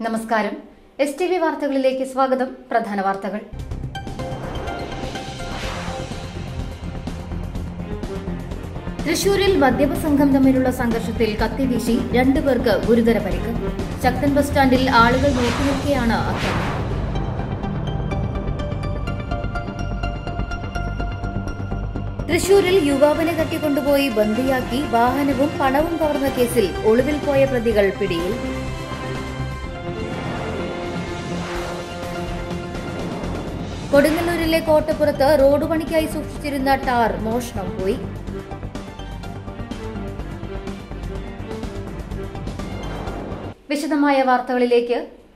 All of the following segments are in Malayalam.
നമസ്കാരം എസ് ടി വി വാർത്തകളിലേക്ക് സ്വാഗതം പ്രധാന വാർത്തകൾ തൃശൂരിൽ മദ്യപ സംഘം തമ്മിലുള്ള സംഘർഷത്തിൽ കത്തിവീശി രണ്ടുപേർക്ക് ഗുരുതര പരിക്ക് ശക്തൻ ബസ് സ്റ്റാൻഡിൽ ആളുകൾ നോക്കി നിൽക്കെയാണ് ആക്രമണം തൃശൂരിൽ യുവാവിനെ തട്ടിക്കൊണ്ടുപോയി ബന്ദിയാക്കി വാഹനവും പണവും കവർന്ന കേസിൽ ഒളിവിൽ പോയ പ്രതികൾ പിടിയിൽ കൊടുങ്ങല്ലൂരിലെ കോട്ടപ്പുറത്ത് റോഡ് പണിക്കായി സൂക്ഷിച്ചിരുന്ന ടാർ മോഷണം പോയി വിശദമായ വാർത്തകളിലേക്ക്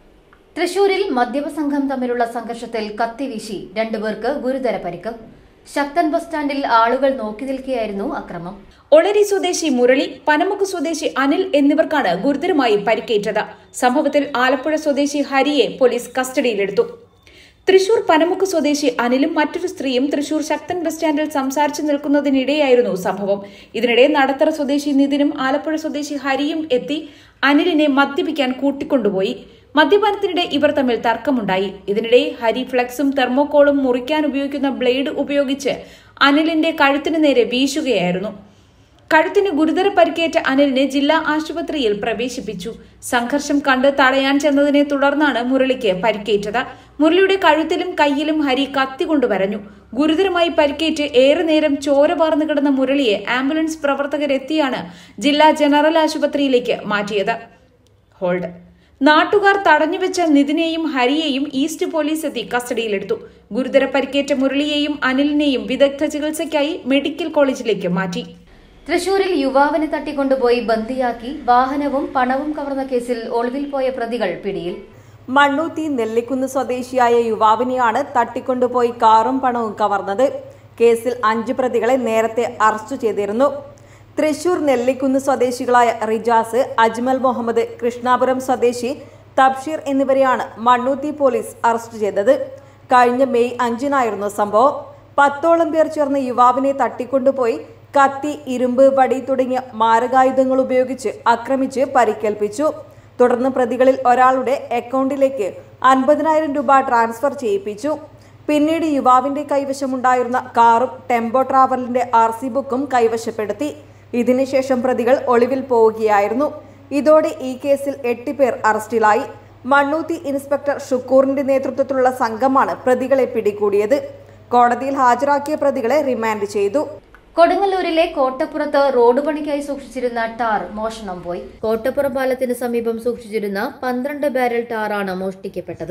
തൃശൂരിൽ മദ്യപ സംഘം തമ്മിലുള്ള സംഘർഷത്തിൽ കത്തിവീശി രണ്ടുപേർക്ക് ഗുരുതര പരിക്ക് ശക്തൻ ബസ് സ്റ്റാൻഡിൽ ആളുകൾ നോക്കി നിൽക്കുകയായിരുന്നു അക്രമം ഒളരി സ്വദേശി മുരളി പനമുക്ക് സ്വദേശി അനിൽ എന്നിവർക്കാണ് ഗുരുതരമായി പരിക്കേറ്റത് സംഭവത്തിൽ ആലപ്പുഴ സ്വദേശി ഹരിയെ പോലീസ് കസ്റ്റഡിയിലെടുത്തു തൃശൂർ പനമുക്ക് സ്വദേശി അനിലും മറ്റൊരു സ്ത്രീയും തൃശൂർ ശക്തൻ ബസ് സ്റ്റാൻഡിൽ സംസാരിച്ചു നിൽക്കുന്നതിനിടെയായിരുന്നു സംഭവം ഇതിനിടെ നടത്തറ സ്വദേശി നിതിനും ആലപ്പുഴ സ്വദേശി ഹരിയും എത്തി അനിലിനെ മദ്യപിക്കാൻ കൂട്ടിക്കൊണ്ടുപോയി മദ്യപാനത്തിനിടെ ഇവർ തമ്മിൽ തർക്കമുണ്ടായി ഇതിനിടെ ഹരി ഫ്ലെക്സും തെർമോക്കോളും മുറിക്കാൻ ഉപയോഗിക്കുന്ന ബ്ലേഡ് ഉപയോഗിച്ച് അനിലിന്റെ കഴുത്തിന് നേരെ വീശുകയായിരുന്നു കഴുത്തിന് ഗുരുതര പരിക്കേറ്റ അനിലിനെ ജില്ലാ ആശുപത്രിയിൽ പ്രവേശിപ്പിച്ചു സംഘർഷം കണ്ട് തടയാൻ ചെന്നതിനെ തുടർന്നാണ് മുരളിക്ക് പരിക്കേറ്റത് മുരളിയുടെ കഴുത്തിലും കയ്യിലും ഹരി കത്തികൊണ്ട് വരഞ്ഞു ഗുരുതരമായി പരിക്കേറ്റ് ഏറെ നേരം ചോര വാർന്നു കിടന്ന മുരളിയെ ആംബുലൻസ് പ്രവർത്തകരെത്തിയാണ് ജില്ലാ ജനറൽ ആശുപത്രിയിലേക്ക് മാറ്റിയത് ഹോൾഡ് നാട്ടുകാർ തടഞ്ഞുവെച്ച നിതിനെയും ഹരിയെയും ഈസ്റ്റ് പോലീസ് എത്തി കസ്റ്റഡിയിലെടുത്തു ഗുരുതര പരിക്കേറ്റ മുരളിയെയും അനിലിനെയും വിദഗ്ധ ചികിത്സയ്ക്കായി മെഡിക്കൽ കോളേജിലേക്ക് മാറ്റി തൃശൂരിൽ യുവാവിനെ തട്ടിക്കൊണ്ടുപോയി ബന്ദിയാക്കി വാഹനവും പണവും കവർന്ന കേസിൽ ഒളിവിൽ പോയ പ്രതികൾ പിടിയിൽ മണ്ണൂത്തി നെല്ലിക്കുന്ന് സ്വദേശിയായ യുവാവിനെയാണ് തട്ടിക്കൊണ്ടുപോയി കാറും പണവും കവർന്നത് കേസിൽ അഞ്ചു പ്രതികളെ നേരത്തെ അറസ്റ്റ് ചെയ്തിരുന്നു തൃശൂർ നെല്ലിക്കുന്ന് സ്വദേശികളായ റിജാസ് അജ്മൽ മുഹമ്മദ് കൃഷ്ണാപുരം സ്വദേശി തബ്ഷീർ എന്നിവരെയാണ് മണ്ണൂത്തി പോലീസ് അറസ്റ്റ് ചെയ്തത് കഴിഞ്ഞ മെയ് അഞ്ചിനായിരുന്നു സംഭവം പത്തോളം പേർ ചേർന്ന് യുവാവിനെ തട്ടിക്കൊണ്ടുപോയി കത്തി ഇരുമ്പ് വടി തുടങ്ങിയ മാരകായുധങ്ങൾ ഉപയോഗിച്ച് ആക്രമിച്ച് പരിക്കേൽപ്പിച്ചു തുടർന്ന് പ്രതികളിൽ ഒരാളുടെ അക്കൗണ്ടിലേക്ക് അൻപതിനായിരം രൂപ ട്രാൻസ്ഫർ ചെയ്യിപ്പിച്ചു പിന്നീട് യുവാവിന്റെ കൈവശമുണ്ടായിരുന്ന കാറും ടെമ്പോ ട്രാവലിന്റെ ആർ സി ബുക്കും കൈവശപ്പെടുത്തി ഇതിനുശേഷം പ്രതികൾ ഒളിവിൽ പോവുകയായിരുന്നു ഇതോടെ ഈ കേസിൽ എട്ട് പേർ അറസ്റ്റിലായി മണ്ണൂത്തി ഇൻസ്പെക്ടർ ഷുക്കൂറിന്റെ നേതൃത്വത്തിലുള്ള സംഘമാണ് പ്രതികളെ പിടികൂടിയത് കോടതിയിൽ ഹാജരാക്കിയ പ്രതികളെ റിമാൻഡ് ചെയ്തു കൊടുങ്ങല്ലൂരിലെ കോട്ടപ്പുറത്ത് റോഡ് പണിക്കായി സൂക്ഷിച്ചിരുന്ന ടാർ മോഷണം പോയി കോട്ടപ്പുറം പാലത്തിന് സമീപം സൂക്ഷിച്ചിരുന്ന പന്ത്രണ്ട് ബാരൽ ടാറാണ് മോഷ്ടിക്കപ്പെട്ടത്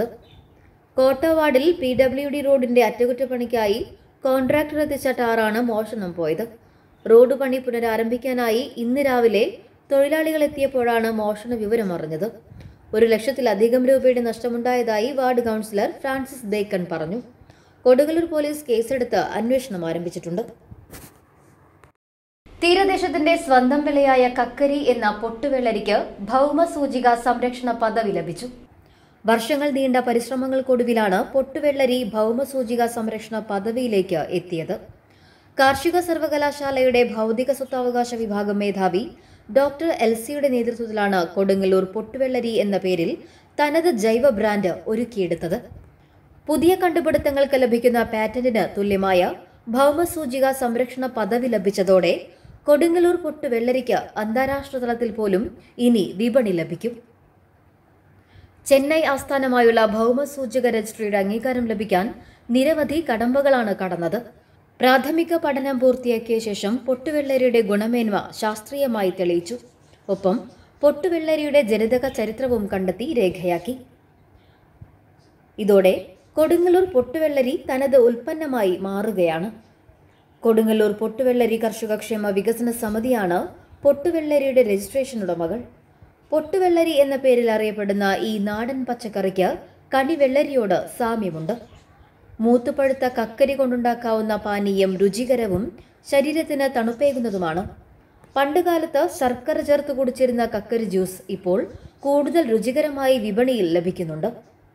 കോട്ടവാടിൽ പി ഡബ്ല്യു ഡി റോഡിന്റെ അറ്റകുറ്റപ്പണിക്കായി കോൺട്രാക്ടർ എത്തിച്ച ടാറാണ് മോഷണം പോയത് റോഡ് പണി പുനരാരംഭിക്കാനായി ഇന്ന് രാവിലെ തൊഴിലാളികൾ എത്തിയപ്പോഴാണ് മോഷണ വിവരം അറിഞ്ഞത് ഒരു ലക്ഷത്തിലധികം രൂപയുടെ നഷ്ടമുണ്ടായതായി വാർഡ് കൗൺസിലർ ഫ്രാൻസിസ് ബേക്കൺ പറഞ്ഞു കൊടുങ്ങല്ലൂർ പോലീസ് കേസെടുത്ത് അന്വേഷണം ആരംഭിച്ചിട്ടുണ്ട് തീരദേശത്തിന്റെ സ്വന്തം വിളയായ കക്കരി എന്ന പൊട്ടുവെള്ളരിക്ക് ഭൗമസൂചിക സംരക്ഷണ പദവി ലഭിച്ചു വർഷങ്ങൾ നീണ്ട പരിശ്രമങ്ങൾക്കൊടുവിലാണ് പൊട്ടുവെള്ളരി ഭൗമസൂചിക സംരക്ഷണ പദവിയിലേക്ക് എത്തിയത് കാർഷിക സർവകലാശാലയുടെ ഭൗതിക സ്വത്താവകാശ വിഭാഗം മേധാവി ഡോക്ടർ എൽസിയുടെ നേതൃത്വത്തിലാണ് കൊടുങ്ങല്ലൂർ പൊട്ടുവെള്ളരി എന്ന പേരിൽ തനത് ജൈവ ബ്രാൻഡ് ഒരുക്കിയെടുത്തത് പുതിയ കണ്ടുപിടുത്തങ്ങൾക്ക് ലഭിക്കുന്ന പാറ്റന്റിന് തുല്യമായ ഭൗമസൂചിക സംരക്ഷണ പദവി ലഭിച്ചതോടെ കൊടുങ്ങല്ലൂർ പൊട്ട് വെള്ളരിക്ക് അന്താരാഷ്ട്ര തലത്തിൽ പോലും ഇനി വിപണി ലഭിക്കും ചെന്നൈ ആസ്ഥാനമായുള്ള ഭൗമസൂചക രജിസ്ട്രിയുടെ അംഗീകാരം ലഭിക്കാൻ നിരവധി കടമ്പകളാണ് കടന്നത് പ്രാഥമിക പഠനം പൂർത്തിയാക്കിയ ശേഷം പൊട്ടുവെള്ളരിയുടെ ഗുണമേന്മ ശാസ്ത്രീയമായി തെളിയിച്ചു ഒപ്പം പൊട്ടുവെള്ളരിയുടെ ജനിതക ചരിത്രവും കണ്ടെത്തി രേഖയാക്കി ഇതോടെ കൊടുങ്ങല്ലൂർ പൊട്ടുവെള്ളരി തനത് ഉൽപ്പന്നമായി മാറുകയാണ് കൊടുങ്ങല്ലൂർ പൊട്ടുവെള്ളരി കർഷകക്ഷേമ വികസന സമിതിയാണ് പൊട്ടുവെള്ളരിയുടെ രജിസ്ട്രേഷൻ ഉടമകൾ പൊട്ടുവെള്ളരി എന്ന പേരിൽ അറിയപ്പെടുന്ന ഈ നാടൻ പച്ചക്കറിക്ക് കണിവെള്ളരിയോട് സാമ്യമുണ്ട് മൂത്തുപഴുത്ത കക്കരി കൊണ്ടുണ്ടാക്കാവുന്ന പാനീയം രുചികരവും ശരീരത്തിന് തണുപ്പേകുന്നതുമാണ് പണ്ടുകാലത്ത് ശർക്കര ചേർത്ത് കുടിച്ചിരുന്ന കക്കരി ജ്യൂസ് ഇപ്പോൾ കൂടുതൽ രുചികരമായി വിപണിയിൽ ലഭിക്കുന്നുണ്ട്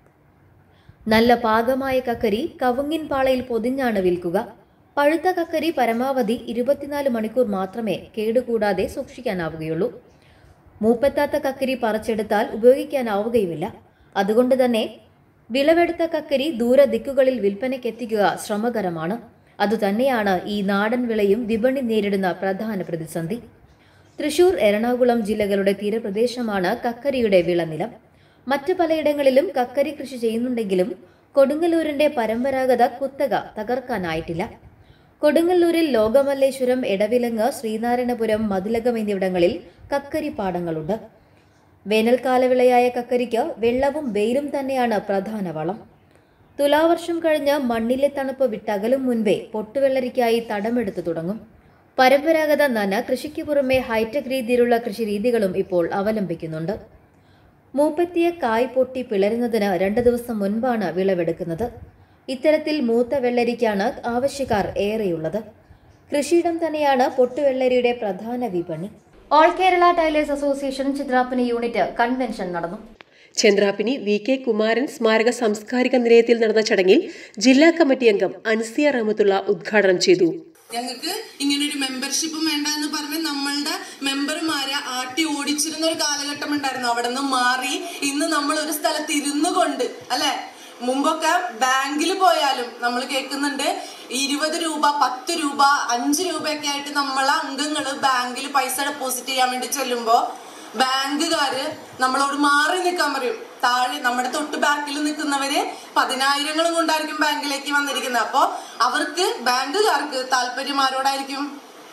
നല്ല പാകമായ കക്കരി കവുങ്ങിൻ പാളയിൽ പൊതിഞ്ഞാണ് വിൽക്കുക പഴുത്ത കക്കരി പരമാവധി ഇരുപത്തിനാല് മണിക്കൂർ മാത്രമേ കേടുകൂടാതെ സൂക്ഷിക്കാനാവുകയുള്ളൂ മൂപ്പെത്താത്ത കക്കരി പറിച്ചെടുത്താൽ ഉപയോഗിക്കാനാവുകയുമില്ല അതുകൊണ്ട് തന്നെ വിളവെടുത്ത കക്കരി ദൂരദിക്കുകളിൽ വിൽപ്പനയ്ക്കെത്തിക്കുക ശ്രമകരമാണ് അതുതന്നെയാണ് ഈ നാടൻ വിളയും വിപണി നേരിടുന്ന പ്രധാന പ്രതിസന്ധി തൃശൂർ എറണാകുളം ജില്ലകളുടെ തീരപ്രദേശമാണ് കക്കരിയുടെ വിളനിലം മറ്റു പലയിടങ്ങളിലും കക്കരി കൃഷി ചെയ്യുന്നുണ്ടെങ്കിലും കൊടുങ്ങല്ലൂരിന്റെ പരമ്പരാഗത കുത്തക തകർക്കാനായിട്ടില്ല കൊടുങ്ങല്ലൂരിൽ ലോകമല്ലേശ്വരം എടവിലങ്ങ് ശ്രീനാരായണപുരം മതിലകം എന്നിവിടങ്ങളിൽ കക്കരി പാടങ്ങളുണ്ട് വേനൽക്കാല വിളയായ കക്കരിക്ക് വെള്ളവും വെയിലും തന്നെയാണ് പ്രധാന വളം തുലാവർഷം കഴിഞ്ഞ് മണ്ണിലെ തണുപ്പ് വിട്ടകലും മുൻപേ പൊട്ടുവെള്ളരിക്കായി തടമെടുത്തു തുടങ്ങും പരമ്പരാഗത നന കൃഷിക്ക് പുറമെ ഹൈടെക് രീതിയിലുള്ള കൃഷിരീതികളും ഇപ്പോൾ അവലംബിക്കുന്നുണ്ട് മൂപ്പെത്തിയ കായ് പൊട്ടി പിളരുന്നതിന് രണ്ട് ദിവസം മുൻപാണ് വിളവെടുക്കുന്നത് ഇത്തരത്തിൽ മൂത്ത വെള്ളരിക്കാണ് ആവശ്യക്കാർ ഏറെയുള്ളത് കൃഷിയിടം തന്നെയാണ് പൊട്ടുവെള്ളരിയുടെ പ്രധാന വിപണി all Kerala tailors association Chitrappini unit convention നടന്നു ചന്ദ്രാപ്പിനി വി കെ കുമാരൻ സ്മാരക സാംസ്കാരിക നിലയത്തിൽ നടന്ന ചടങ്ങിൽ ജില്ലാ കമ്മിറ്റി അംഗം അൻസിയ റഹമത്തുള്ള ഉദ്ഘാടനം ചെയ്തു ഞങ്ങൾക്ക് ഇങ്ങനെ ഒരു മെമ്പർഷിപ്പും വേണ്ട എന്ന് പറഞ്ഞ് നമ്മളുടെ മെമ്പർമാരെ ആട്ടി ഓടിച്ചിരുന്ന ഒരു കാലഘട്ടം ഉണ്ടായിരുന്നു അവിടെ നിന്ന് മാറി ഇന്ന് നമ്മൾ ഒരു സ്ഥലത്ത് ഇരുന്നു കൊണ്ട് അല്ലെ മുമ്പൊക്കെ ബാങ്കിൽ പോയാലും നമ്മൾ കേൾക്കുന്നുണ്ട് ഇരുപത് രൂപ പത്ത് രൂപ അഞ്ച് രൂപയൊക്കെ ആയിട്ട് നമ്മളെ അംഗങ്ങള് ബാങ്കിൽ പൈസ ഡെപ്പോസിറ്റ് ചെയ്യാൻ വേണ്ടി ചെല്ലുമ്പോ ബാങ്കുകാര് നമ്മളോട് മാറി നിൽക്കാൻ പറയും താഴെ നമ്മുടെ തൊട്ട് ബാക്കിൽ നിൽക്കുന്നവര് പതിനായിരങ്ങളും കൊണ്ടായിരിക്കും ബാങ്കിലേക്ക് വന്നിരിക്കുന്നത് അപ്പോ അവർക്ക് ബാങ്കുകാർക്ക് താല്പര്യം ആരോടായിരിക്കും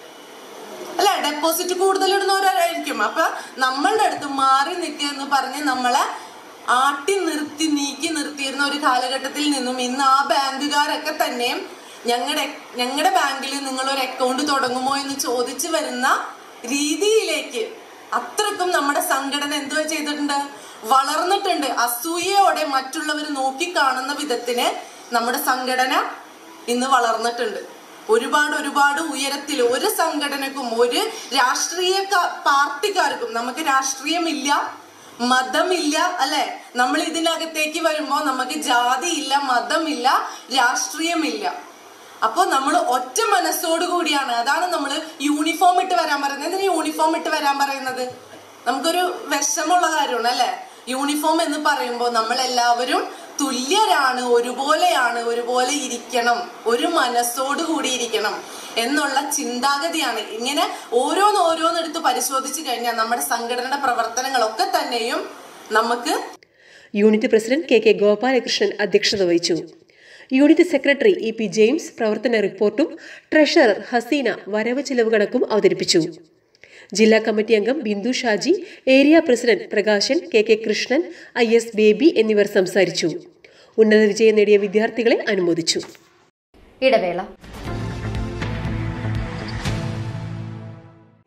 അല്ല ഡെപ്പോസിറ്റ് കൂടുതൽ ഇടുന്നവരായിരിക്കും അപ്പൊ നമ്മളുടെ അടുത്ത് മാറി നിൽക്കുക എന്ന് പറഞ്ഞ് നമ്മളെ ആട്ടി നിർത്തി നീക്കി നിർത്തിയിരുന്ന ഒരു കാലഘട്ടത്തിൽ നിന്നും ഇന്ന് ആ ബാങ്കുകാരൊക്കെ തന്നെയും ഞങ്ങളുടെ ഞങ്ങളുടെ ബാങ്കിൽ നിങ്ങൾ ഒരു അക്കൗണ്ട് തുടങ്ങുമോ എന്ന് ചോദിച്ചു വരുന്ന രീതിയിലേക്ക് അത്രക്കും നമ്മുടെ സംഘടന എന്തുവാ ചെയ്തിട്ടുണ്ട് വളർന്നിട്ടുണ്ട് അസൂയയോടെ മറ്റുള്ളവർ നോക്കിക്കാണുന്ന വിധത്തിന് നമ്മുടെ സംഘടന ഇന്ന് വളർന്നിട്ടുണ്ട് ഒരുപാട് ഒരുപാട് ഉയരത്തിൽ ഒരു സംഘടനക്കും ഒരു രാഷ്ട്രീയ ക- പാർട്ടിക്കാർക്കും നമുക്ക് രാഷ്ട്രീയമില്ല മതമില്ല അല്ലെ നമ്മൾ ഇതിനകത്തേക്ക് വരുമ്പോൾ നമുക്ക് ജാതിയില്ല മതമില്ല രാഷ്ട്രീയമില്ല അപ്പോൾ നമ്മൾ ഒറ്റ മനസ്സോടു കൂടിയാണ് അതാണ് നമ്മൾ യൂണിഫോം ഇട്ട് വരാൻ പറയുന്നത് എന്തിനാ യൂണിഫോം ഇട്ട് വരാൻ പറയുന്നത് നമുക്കൊരു വിഷമുള്ള കാര്യമാണ് അല്ലെ യൂണിഫോം എന്ന് പറയുമ്പോൾ നമ്മൾ എല്ലാവരും തുല്യരാണ് ഒരുപോലെയാണ് ഒരുപോലെ ഇരിക്കണം ഒരു മനസ്സോടു കൂടി ഇരിക്കണം എന്നുള്ള ചിന്താഗതിയാണ് ഇങ്ങനെ ഓരോന്ന് ഓരോന്നെടുത്ത് പരിശോധിച്ചു കഴിഞ്ഞാൽ നമ്മുടെ സംഘടനയുടെ പ്രവർത്തനങ്ങളൊക്കെ തന്നെയും നമുക്ക് unit president K K Gopalakrishnan അധ്യക്ഷത വഹിച്ചു unit secretary E P James പ്രവർത്തന റിപ്പോർട്ടും ട്രഷറർ ഹസീന വരവ് ചെലവ് കണക്കും അവതരിപ്പിച്ചു ജില്ലാ കമ്മിറ്റി അംഗം Bindu Shaji area president Prakashan K K Krishnan I S Baby എന്നിവർ സംസാരിച്ചു ഉന്നത വിജയം നേടിയ വിദ്യാർത്ഥികളെ അനുമോദിച്ചു ഇടവേള